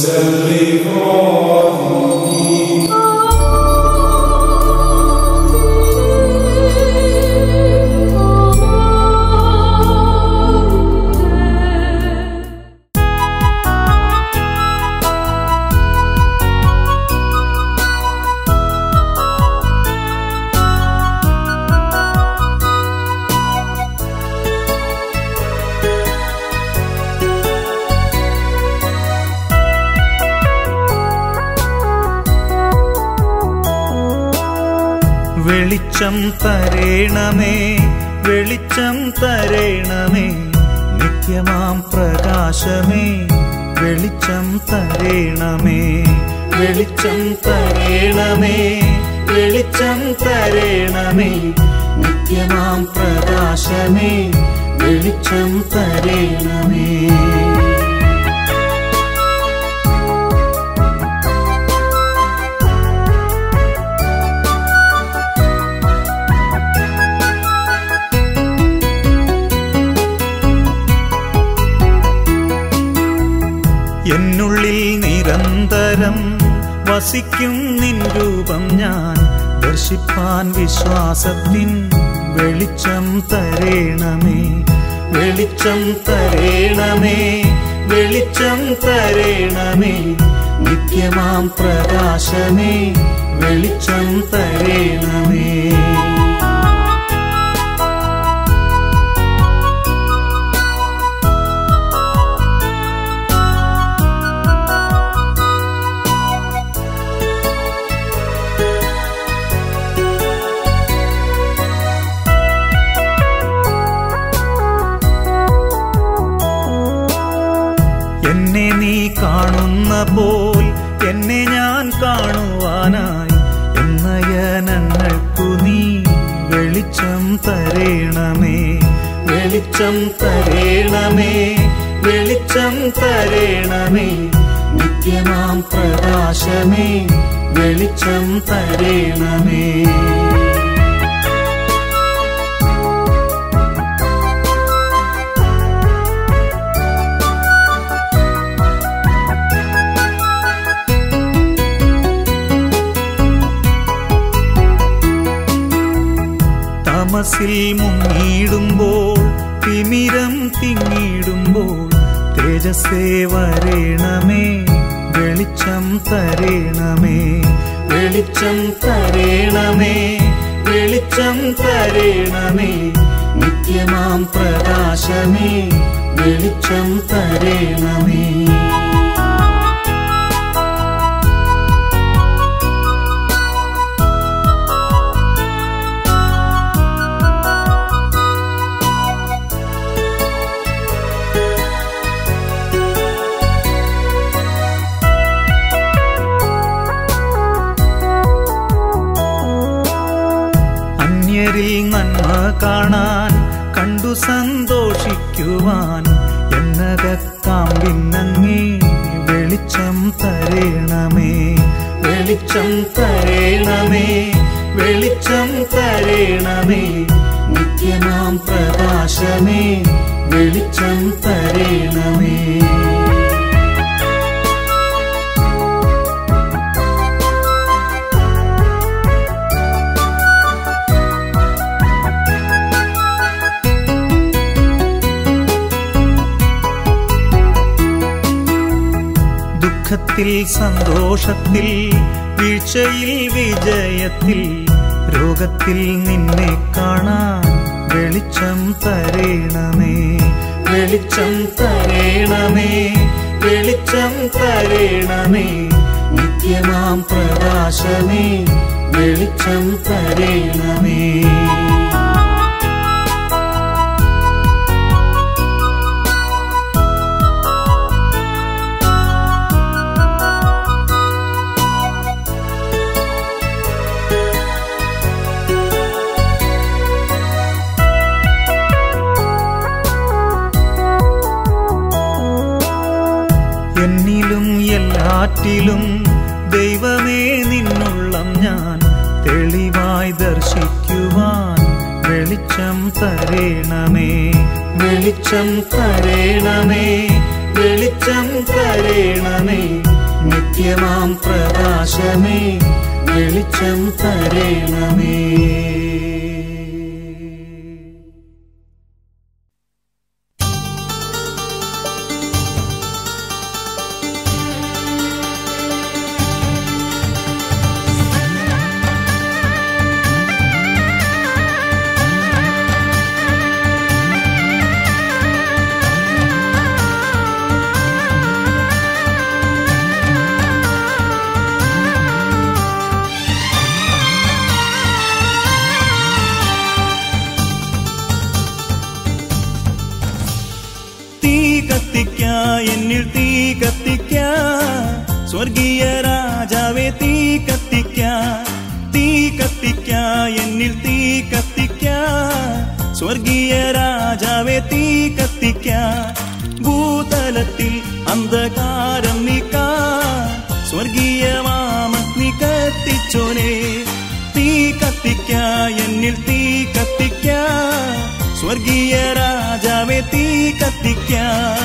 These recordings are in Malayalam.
വെളിച്ചം തരേണമേ വെളിച്ചം തരേണമേ നിത്യമാം പ്രകാശമേ വെളിച്ചം തരേണമേ വെളിച്ചം തരേണമേ വെളിച്ചം തരേണമേ നിത്യമാം പ്രകാശമേ വെളിച്ചം തരേണമേ എന്നുള്ളിൽ നിരന്തരം വസിക്കും നിൻ രൂപം ഞാൻ ദർശിപ്പാൻ വിശ്വാസത്തിൻ വെളിച്ചം തരേണമേ വെളിച്ചം തരേണമേ വെളിച്ചം തരേണമേ നിത്യമാം പ്രകാശമേ വെളിച്ചം തരേണമേ എന്നെ നീ കാണുന്ന പോൽ എന്നെ ഞാൻ കാണുവാനായി എന്നയനങ്ങൾക്കു നീ വെളിച്ചം തരേണമേ വെളിച്ചം തരേണമേ വെളിച്ചം തരേണമേ നിത്യമാം പ്രകാശമേ വെളിച്ചം തരേണമേ തമസിൽ മുങ്ങിടുമ്പോൾ തിമിരം തിങ്ങിടുമ്പോൾ തേജസ്സേ വരേണമേ വെളിച്ചം തരേണമേ വെളിച്ചം തരേണമേ വെളിച്ചം തരേണമേ നിത്യമാം പ്രകാശമേ വെളിച്ചം തരേണമേ അന്യരിൽ നന്മ കാണാൻ കണ്ടു സന്തോഷിക്കുവാൻ എന്നകത്താം ഭിന്നങ്ങേ വെളിച്ചം തരേണമേ വെളിച്ചം തരേണമേ വെളിച്ചം തരേണമേ നിത്യമാം പ്രകാശമേ വെളിച്ചം തരേണമേ ദുഃഖത്തിൽ സന്തോഷത്തിൽ വീഴ്ചയിൽ വിജയത്തിൽ രോഗത്തിൽ നിന്നെ കാണാൻ വെളിച്ചം തരേണമേ വെളിച്ചം തരേണമേ വെളിച്ചം തരേണമേ നിത്യമാം പ്രകാശമേ വെളിച്ചം തരേണമേ എന്നിലും എല്ലാറ്റിലും ദൈവമേ നിന്നുള്ളം ഞാൻ തെളിവായി ദർശിക്കുവാൻ വെളിച്ചം തരേണമേ വെളിച്ചം തരേണമേ വെളിച്ചം തരേണമേ നിത്യമാം പ്രകാശമേ വെളിച്ചം തരേണമേ തീ കത്തിക്ക എന്നിൽ തീ കത്തിക്ക സ്വർഗീയ രാജാവേ തീ കത്തിക്ക തീ കത്തിക്ക എന്നിൽ തീ കത്തിക്ക സ്വർഗീയ രാജാവേ തീ കത്തിക്ക ഭൂതലത്തിൽ അന്ധകാരം നീക്ക സ്വർഗീയ വാമഗ്നി കത്തിച്ചോനെ തീ കത്തിക്ക എന്നിൽ തീ കത്തിക്ക സ്വർഗീയ രാജാവേ തീ കത്തിക്ക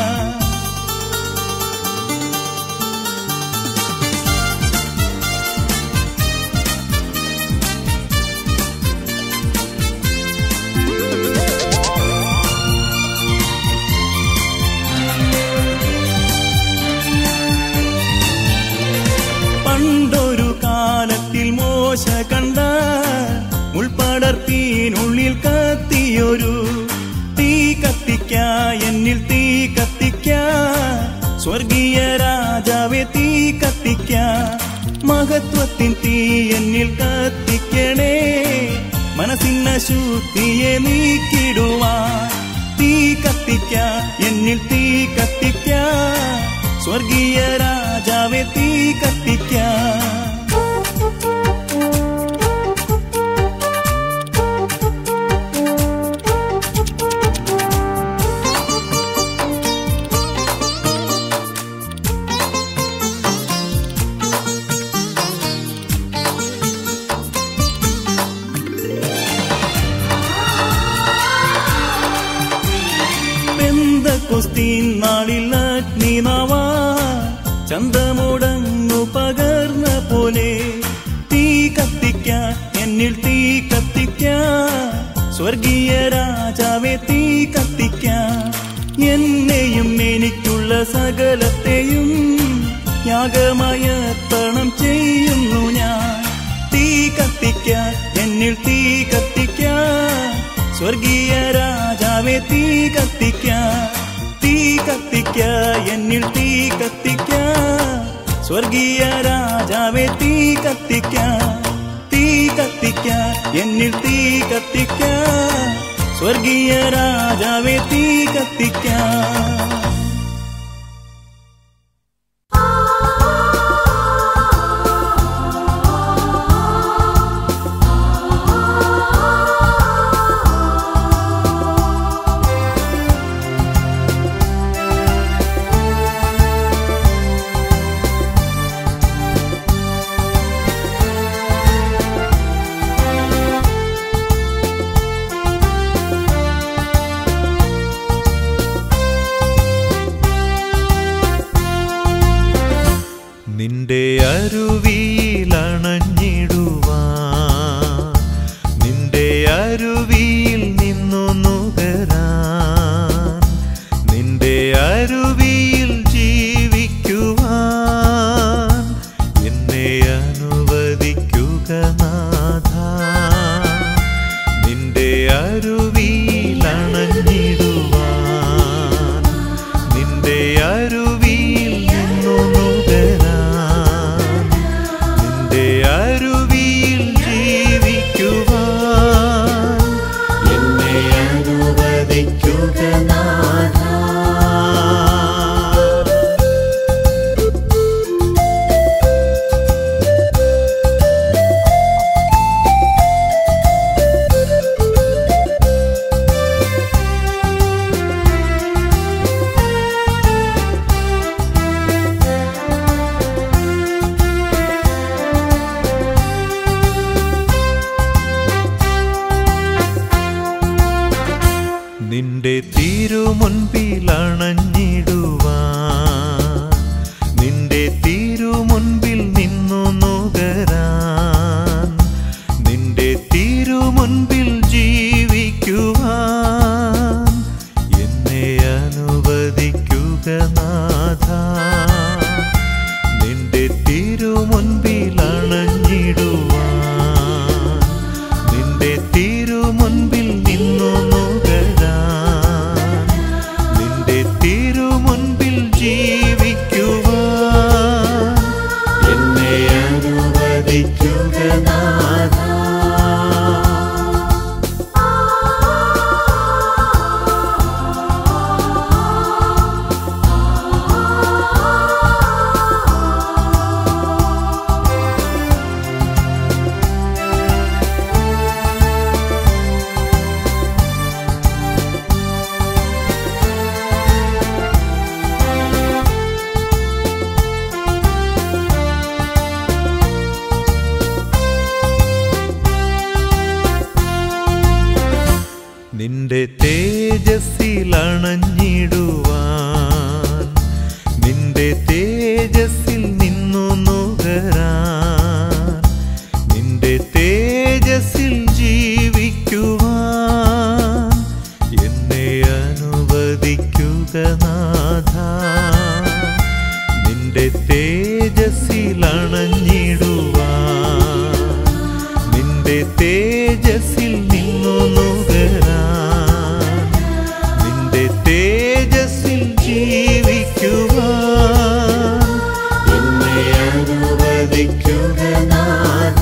പണ്ടൊരു കാലത്തിൽ മോശ കണ്ട ഉൾപ്പടർത്തിനുള്ളിൽ കത്തിയൊരു തീ കത്തിക്ക എന്നിൽ തീ കത്തിക്ക സ്വർഗീയ രാജാവെ തീ കത്തിക്ക മഹത്വത്തിൻ തീ എന്നിൽ കത്തിക്കണേ മനസ്സിന്ന ശുദ്ധിയെ നീക്കിടുവാൻ തീ കത്തിക്ക എന്നിൽ തീ കത്തിക്ക സ്വർഗീയ രാജാവെ തീ കത്തിക്ക പെന്തക്കൊസ്തീൻ നാളിൽ അഗ്നിനാവ ചന്തമുടങ്ങു പകർന്ന പോലെ തീ കത്തിക്ക എന്നിൽ തീ കത്തിക്ക സ്വർഗീയ രാജാവെ തീ കത്തിക്ക എന്നെയും എനിക്കുള്ള സകലത്തെയും യാഗമയർപ്പണം ചെയ്യുന്നു ഞാൻ തീ കത്തിക്ക എന്നിൽ തീ കത്തിക്ക സ്വർഗീയ രാജാവെ തീ കത്തിക്ക തീ കത്തിക്ക എന്നിൽ തീ കത്തിക്ക സ്വർഗീയ രാജാവെ തീ കത്തിക്ക തീ കത്തിക്ക എന്നിൽ തീ കത്തിക്ക സ്വർഗീയ രാജാവെ തീ കത്തിക്ക നിന്റെ അരുവിയിലണഞ്ഞിടുവാൻ നിന്റെ അരുവിയിൽ നിന്നു നുകരാൻ നിന്റെ അരുവിയിൽ ജീവിക്കുവാൻ എന്നെ അനുവദിക്കുക നാഥ നിന്റെ അരുവിയിലണഞ്ഞിടുവാൻ നിന്റെ അരുവിയിൽ നിന്നു നുകരാൻ നാഥ നിന്റെ തിരുമുൻപിൽ അണഞ്ഞിടുവാൻ നിന്റെ തിരുമുൻപിൽ നിന്നു നുകരാൻ നിന്റെ തിരുമുൻപിൽ ജീവിക്കുവാൻ എന്നെ അനുവദിക്കുക നാഥ നിന്റെ തേജസ്സിൽ അണഞ്ഞിടുവാൻ നിന്റെ തേജസ്സിൽ നിന്നു നുകരാൻ നിന്റെ തേജസ്സിൽ ജീവിക്കുവാൻ എന്നെ അനുവദിക്കുക നാഥ നിന്റെ തേജസ്സിൽ അണഞ്ഞിടുവാൻ നിന്റെ തേജസ്സിൽ നിന്നു നുകരാൻ നിന്റെ തേജസ്സിൽ ജീവിക്കുവാൻ എന്നെ അനുവദിക്കുക നാഥ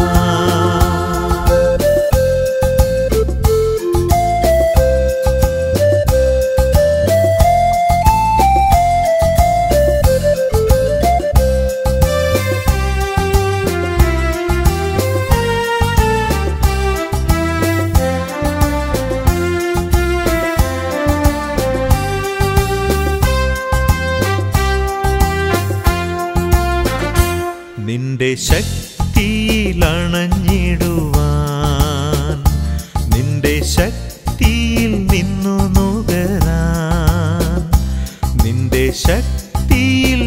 നിന്റെ ശക്തിയിൽ അണഞ്ഞിടുവാൻ നിന്റെ ശക്തിയിൽ നിന്നു നുകരാൻ നിന്റെ ശക്തിയിൽ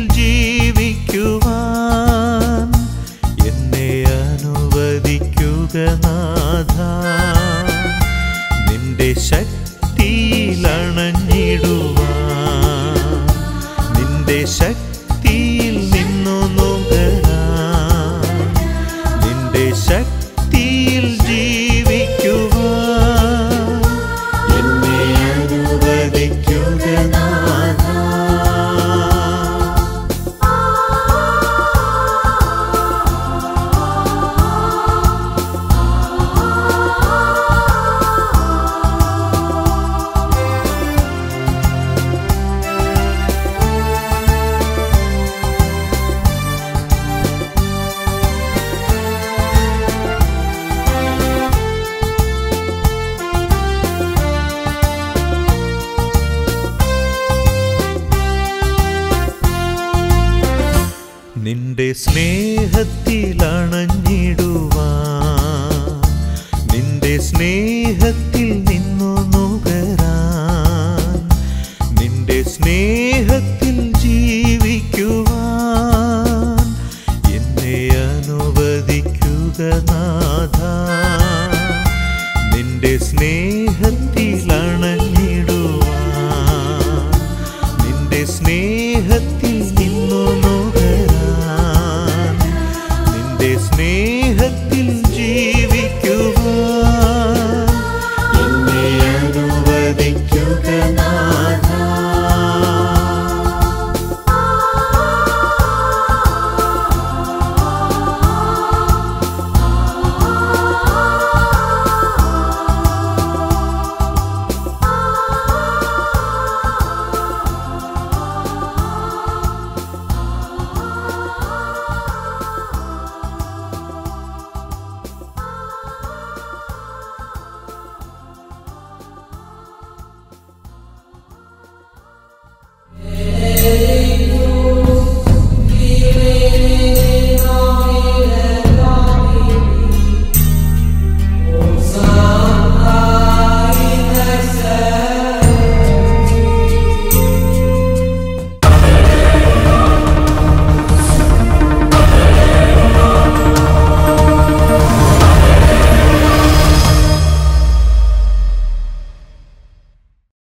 ജീവിക്കുവാൻ എന്നെ അനുവദിക്കുക നാഥ നിന്റെ ശക്തിയിൽ അണഞ്ഞിടുവാൻ നിന്റെ ശക്തിയിൽ നിന്നു നുകരാൻ നിന്റെ ശക്തിയിൽ ജീവിക്കുവാൻ എന്നെ അനുവദിക്കുക നാഥ നിന്റെ സ്നേഹത്തിൽ അണഞ്ഞിടുവാൻ